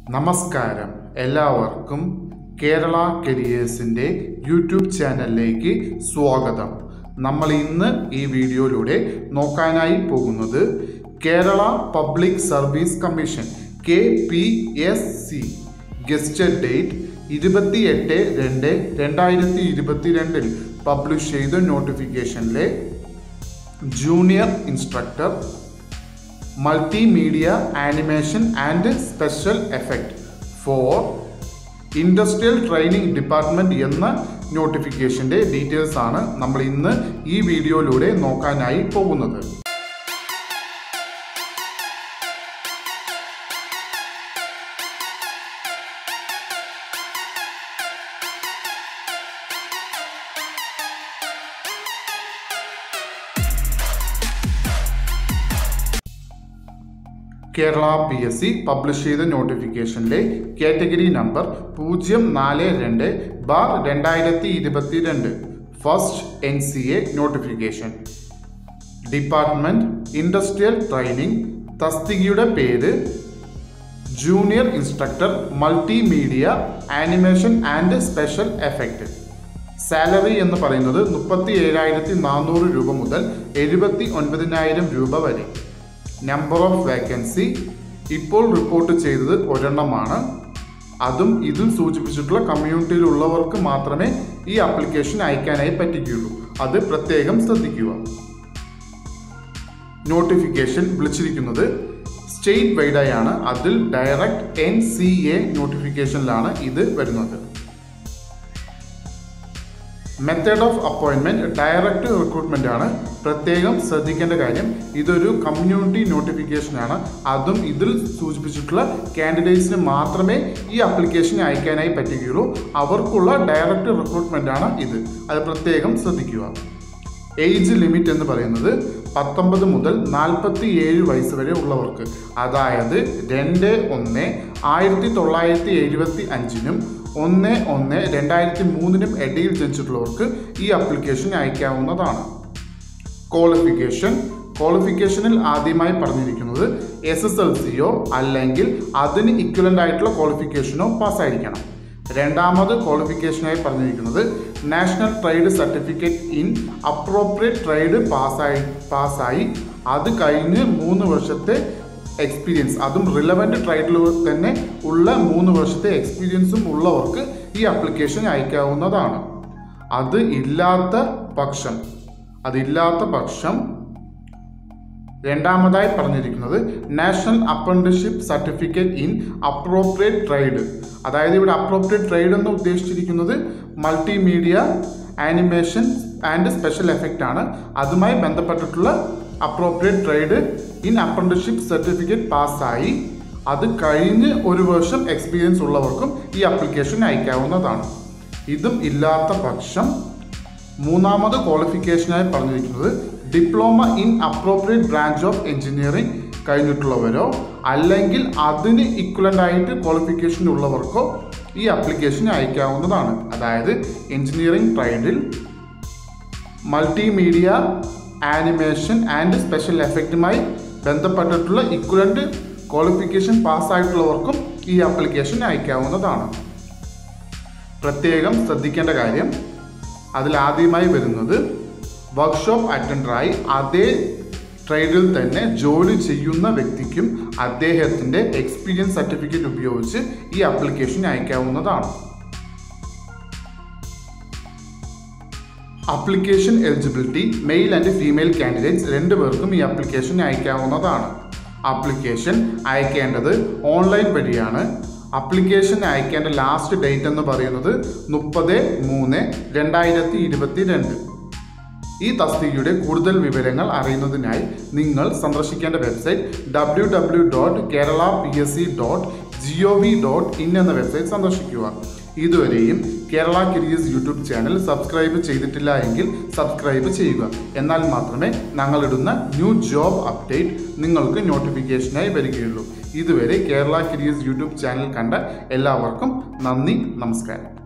നമസ്കാരം എല്ലാവർക്കും കേരള കരിയേഴ്സിൻ്റെ യൂട്യൂബ് ചാനലിലേക്ക് സ്വാഗതം നമ്മൾ ഇന്ന് ഈ വീഡിയോയിലൂടെ നോക്കാനായി പോകുന്നത് Kerala public service commission K P S C gazetted date ഇരുപത്തിയെട്ട് രണ്ട് രണ്ടായിരത്തി ഇരുപത്തിരണ്ടിൽ പബ്ലിഷ് ചെയ്ത നോട്ടിഫിക്കേഷനിലെ junior instructor multimedia animation and special effect for industrial training department എന്ന നോട്ടിഫിക്കേഷൻ്റെ ഡീറ്റെയിൽസ് ആണ് നമ്മൾ ഇന്ന് ഈ വീഡിയോയിലൂടെ നോക്കാനായി പോകുന്നത് Kerala P S C publish ചെയ്ത നോട്ടിഫിക്കേഷനിലെ കാറ്റഗറി നമ്പർ പൂജ്യം നാല് രണ്ട് ബാർ രണ്ടായിരത്തി ഇരുപത്തിരണ്ട് first N C A notification department industrial training തസ്തികയുടെ പേര് junior instructor multimedia animation and special effect salary എന്ന് പറയുന്നത് മുപ്പത്തി ഏഴായിരത്തി നാനൂറ് രൂപ മുതൽ എഴുപത്തി ഒൻപതിനായിരം രൂപ വരെ നമ്പർ ഓഫ് വേക്കൻസി ഇപ്പോൾ റിപ്പോർട്ട് ചെയ്തത് ഒരെണ്ണമാണ് അതും ഇതും സൂചിപ്പിച്ചിട്ടുള്ള കമ്മ്യൂണിറ്റിയിലുള്ളവർക്ക് മാത്രമേ ഈ ആപ്ലിക്കേഷൻ അയക്കാനായി പറ്റുകയുള്ളൂ അത് പ്രത്യേകം ശ്രദ്ധിക്കുക നോട്ടിഫിക്കേഷൻ വിളിച്ചിരിക്കുന്നത് സ്റ്റേറ്റ് വൈഡായാണ് അതിൽ ഡയറക്റ്റ് എൻ സി എ നോട്ടിഫിക്കേഷനിലാണ് ഇത് വരുന്നത് മെത്തേഡ് ഓഫ് അപ്പോയിൻമെന്റ് ഡയറക്റ്റ് റിക്രൂട്ട്മെന്റ് ആണ് പ്രത്യേകം ശ്രദ്ധിക്കേണ്ട കാര്യം ഇതൊരു കമ്മ്യൂണിറ്റി നോട്ടിഫിക്കേഷനാണ് അതും ഇതിൽ സൂചിപ്പിച്ചിട്ടുള്ള കാൻഡിഡേറ്റ്സിന് മാത്രമേ ഈ അപ്ലിക്കേഷൻ അയക്കാനായി പറ്റുകയുള്ളൂ അവർക്കുള്ള ഡയറക്റ്റ് റിക്രൂട്ട്മെന്റ് ആണ് ഇത് അത് പ്രത്യേകം ശ്രദ്ധിക്കുക ഏജ് ലിമിറ്റ് എന്ന് പറയുന്നത് പത്തൊമ്പത് മുതൽ നാൽപ്പത്തി ഏഴ് വയസ്സ് വരെ ഉള്ളവർക്ക് അതായത് രണ്ട് ഒന്ന് ആയിരത്തി തൊള്ളായിരത്തി എഴുപത്തി അഞ്ചിനും ഒന്ന് ഒന്ന് രണ്ടായിരത്തി മൂന്നിനും ഇടയിൽ ജനിച്ചിട്ടുള്ളവർക്ക് ഈ ആപ്ലിക്കേഷൻ അയക്കാവുന്നതാണ് ക്വാളിഫിക്കേഷൻ ക്വാളിഫിക്കേഷനിൽ ആദ്യമായി പറഞ്ഞിരിക്കുന്നത് എസ് എസ് എൽ സിയോ അല്ലെങ്കിൽ അതിന് ഇക്വലൻ്റ് ആയിട്ടുള്ള ക്വാളിഫിക്കേഷനോ പാസ്സായിരിക്കണം രണ്ടാമത് ക്വാളിഫിക്കേഷനായി പറഞ്ഞിരിക്കുന്നത് national trade certificate in appropriate trade പാസ്സായി പാസ്സായി അത് കഴിഞ്ഞ് മൂന്ന് വർഷത്തെ എക്സ്പീരിയൻസ് അതും റിലവൻ്റ് ട്രേഡിൽ തന്നെ ഉള്ള മൂന്ന് വർഷത്തെ എക്സ്പീരിയൻസും ഉള്ളവർക്ക് ഈ ആപ്ലിക്കേഷൻ അയക്കാവുന്നതാണ് അത് ഇല്ലാത്ത പക്ഷം അതില്ലാത്ത പക്ഷം രണ്ടാമതായി പറഞ്ഞിരിക്കുന്നത് national apprenticeship certificate in appropriate trade അതായത് ഇവിടെ അപ്രോപ്രിയറ്റ് ട്രേഡ് എന്ന് ഉദ്ദേശിച്ചിരിക്കുന്നത് multimedia animation and special effect ആണ് അതുമായി ബന്ധപ്പെട്ടിട്ടുള്ള appropriate trade in apprenticeship certificate പാസ്സായി അത് കഴിഞ്ഞ് ഒരു വർഷം എക്സ്പീരിയൻസ് ഉള്ളവർക്കും ഈ ആപ്ലിക്കേഷൻ അയക്കാവുന്നതാണ് ഇതും ഇല്ലാത്ത പക്ഷം മൂന്നാമത് ക്വാളിഫിക്കേഷനായി പറഞ്ഞിരിക്കുന്നത് diploma in appropriate branch of engineering കഴിഞ്ഞിട്ടുള്ളവരോ അല്ലെങ്കിൽ അതിന് ഇക്വലൻ്റ് ആയിട്ട് ക്വാളിഫിക്കേഷൻ ഉള്ളവർക്കോ ഈ ആപ്ലിക്കേഷൻ അയക്കാവുന്നതാണ് അതായത് എഞ്ചിനീയറിംഗ് ട്രേഡിൽ മൾട്ടിമീഡിയ ആനിമേഷൻ ആൻഡ് സ്പെഷ്യൽ എഫക്റ്റുമായി ബന്ധപ്പെട്ടിട്ടുള്ള ഇക്വലൻ്റ് ക്വാളിഫിക്കേഷൻ പാസ്സായിട്ടുള്ളവർക്കും ഈ ആപ്ലിക്കേഷൻ അയക്കാവുന്നതാണ് പ്രത്യേകം ശ്രദ്ധിക്കേണ്ട കാര്യം അതിൽ ആദ്യമായി വരുന്നത് വർക്ക്ഷോപ്പ് അറ്റൻഡറായി അതേ ട്രേഡിൽ തന്നെ ജോലി ചെയ്യുന്ന വ്യക്തിക്കും അദ്ദേഹത്തിൻ്റെ എക്സ്പീരിയൻസ് സർട്ടിഫിക്കറ്റ് ഉപയോഗിച്ച് ഈ ആപ്ലിക്കേഷൻ അയക്കാവുന്നതാണ് application eligibility male and female candidates രണ്ടുപേർക്കും ഈ ആപ്ലിക്കേഷൻ അയക്കാവുന്നതാണ് ആപ്ലിക്കേഷൻ അയക്കേണ്ടത് ഓൺലൈൻ വഴിയാണ് അപ്ലിക്കേഷൻ അയക്കേണ്ട ലാസ്റ്റ് ഡേറ്റ് എന്ന് പറയുന്നത് മുപ്പത് മൂന്ന് രണ്ടായിരത്തി ഇരുപത്തി രണ്ട് ഈ തസ്തികയുടെ കൂടുതൽ വിവരങ്ങൾ അറിയുന്നതിനായി നിങ്ങൾ സന്ദർശിക്കേണ്ട website W W dot Kerala P S C dot G O V dot in എന്ന വെബ്സൈറ്റ് സന്ദർശിക്കുക ഇതുവരെയും Kerala careers YouTube channel subscribe ചെയ്തിട്ടില്ല എങ്കിൽ സബ്സ്ക്രൈബ് ചെയ്യുക എന്നാൽ മാത്രമേ ഞങ്ങളിടുന്ന ന്യൂ ജോബ് അപ്ഡേറ്റ് നിങ്ങൾക്ക് നോട്ടിഫിക്കേഷനായി വരികയുള്ളൂ ഇതുവരെ കേരള കരിയേഴ്സ് യൂട്യൂബ് ചാനൽ കണ്ട എല്ലാവർക്കും നന്ദി നമസ്കാരം